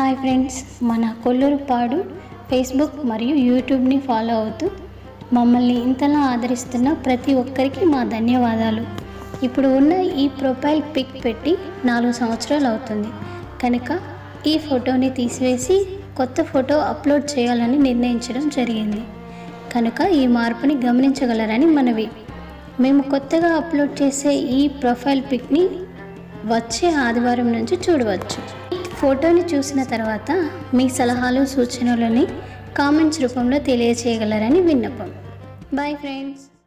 hi friends మన కొల్లూరు పాడు Facebook మరియు యూట్యూబ్ని ఫాలో అవుతూ మమ్మల్ని ఇంతలా ఆదరిస్తున్న ప్రతి ఒక్కరికి మా ధన్యవాదాలు ఇప్పుడు ఉన్న ఈ ప్రొఫైల్ పిక్ పెట్టి నాలుగు సంవత్సరాలు అవుతుంది కనుక ఈ ఫోటోని తీసివేసి కొత్త ఫోటో అప్లోడ్ చేయాలని నిర్ణయించడం జరిగింది కనుక ఈ మార్పుని గమనించగలరని మనవి మేము కొత్తగా అప్లోడ్ చేసే ఈ ప్రొఫైల్ పిక్ని వచ్చే ఆదివారం నుంచి చూడవచ్చు ఫోటోని చూసిన తర్వాత మీ సలహాలు సూచనలని కామెంట్స్ రూపంలో తెలియచేయగలరని విన్నపం బాయ్ ఫ్రెండ్స్